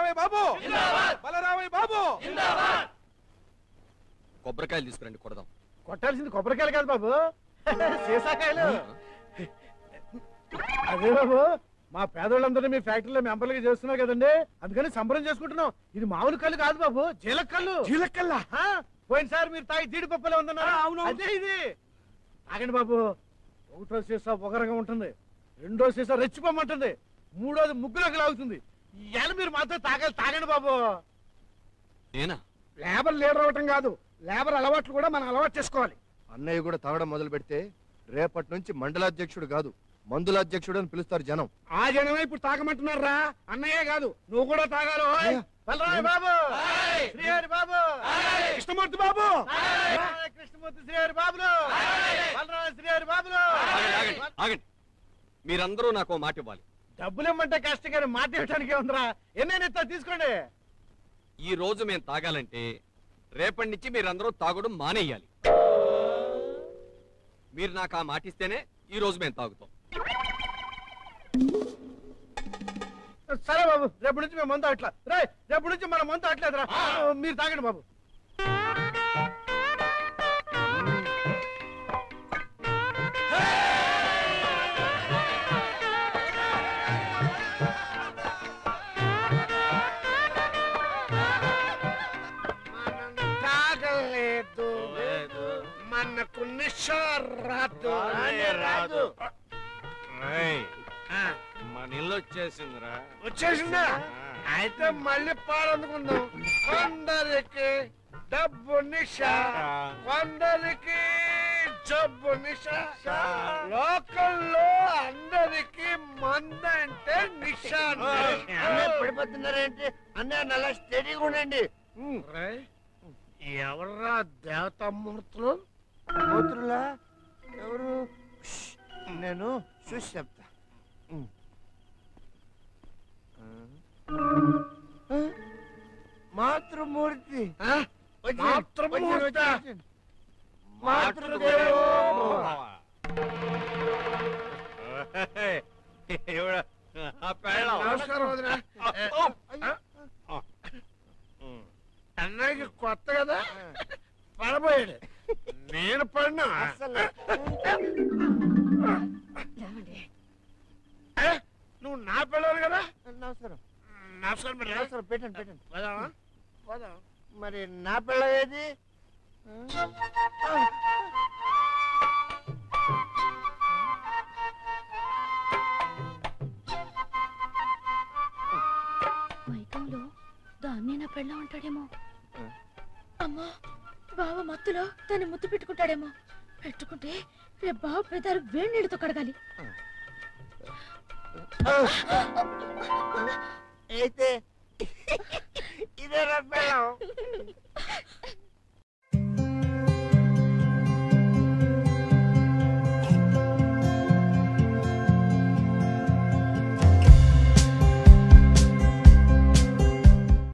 బలరామయ్య బాబు బలరామయ్య బాబు కొబ్బరికాయలు తీసుకురండి కొడదాం కొట్టాల్సింది కొబ్బరికాయలు కాదు బాబు సీసాకాయలు అదే బాబు మా పేదోళ్ళందరినీ మీ ఫ్యాక్టరీలో మెంబర్లుగా చేస్తున్నారు కదండి అందుకని సంబరం చేసుకుంటున్నాం ఇది మామూలు కళ్ళు కాదు బాబు జీలక కళ్ళు జీలకల్లా ఆ, పోయినసారి మీరు తాగి జీడిపప్పులే ఉందన్నారు అవును. అదే ఇది తాగండి బాబు ఒకటో సీసా ఒకరగా ఉంటుంది రెండో సీసా రెచ్చిపోమంటుంది మూడోది ముగ్గులకు లాగుతుంది ఇవాళ మీరు మాత్రం తాగాలి తాగండి బాబు నేనా లేబర్ లీడర్ అవటం కాదు లేబర్ అలవాట్లు కూడా మనం అలవాటు చేసుకోవాలి అన్నయ్య కూడా తాగడం మొదలు పెడితే రేపటి నుంచి మండలాధ్యక్షుడు కాదు మందుల అధ్యక్షుడు అని పిలుస్తారు జనం ఆ జనమే ఇప్పుడు తాగమంటున్నారా అన్నయ్యే కాదు నువ్వు కూడా తాగాలి ఓయ్. బలరామయ్య బాబు శ్రీహరి బాబు కృష్ణమూర్తి బాబు బలరామయ్య కృష్ణమూర్తి శ్రీహరి బాబులు బలరామయ్య శ్రీహరి బాబులు ఆగండి ఆగండి ఆగండి మీరందరూ నాకు ఓ మాట ఇవ్వాలి డబ్బులు ఇమ్మంటే కష్టం కానీ మాట ఇవ్వడానికి ఉందిరా ఎన్నైనా ఇస్తా తీసుకోండి ఈ రోజు మేము తాగాలంటే రేపటి నుంచి మీరందరూ తాగడం మానేయాలి మీరు నాకు ఆ మాట ఇస్తేనే ఈ రోజు మేము తాగుతాం సరే బాబు రేపు నుంచి మేము మందు అట్లా రే రేపు నుంచి మన మందు అట్లేదురా మీరు తాగండి బాబు మనం తాగలేదు మనకు నిషా రాదు రాదు మన ఇల్లు వచ్చేసిందిరా వచ్చేసిందా అయితే మళ్ళీ పాడందుకుందాం కొందరికి డబ్బు నిషా కొందరికి జబ్బు నిషా లోకల్లో అందరికి మందంటే నిషా పడిపోతున్నారేంటి అన్నయ్య నల్ల స్టడీగా ఉండండి ఎవర్రా దేవతామూర్తులు కూతురులా ఎవరు ష్, నేను చూసి చెప్తా ఉమ్. ఆ? మాతృమూర్తి ఆ? వచ్చి- మాతృమూర్త. వచ్చి- వచ్చి- మాతృదేవో భవ. నమస్కారం వదినా. అన్నయ్యకి కొత్త కదా పడబోయాడు నేను పడినా అసలు ఏ? నువ్వు నా పిల్లలు కదా నమస్కారం నమస్కారం బిడ్డ. నమస్కారం పెట్టండి పెట్టండి పోదామా? పోదాం. మరి నా పిల్ల ఏది మైకంలో దాన్నే నా పెళ్ళ ఉంటాడేమో అమ్మా బావ మత్తులో దాన్ని ముద్దు పెట్టుకుంటాడేమో పెట్టుకుంటే రేపు బావ పెదారు వేడి నీళ్ళతో కడగాలి అయితే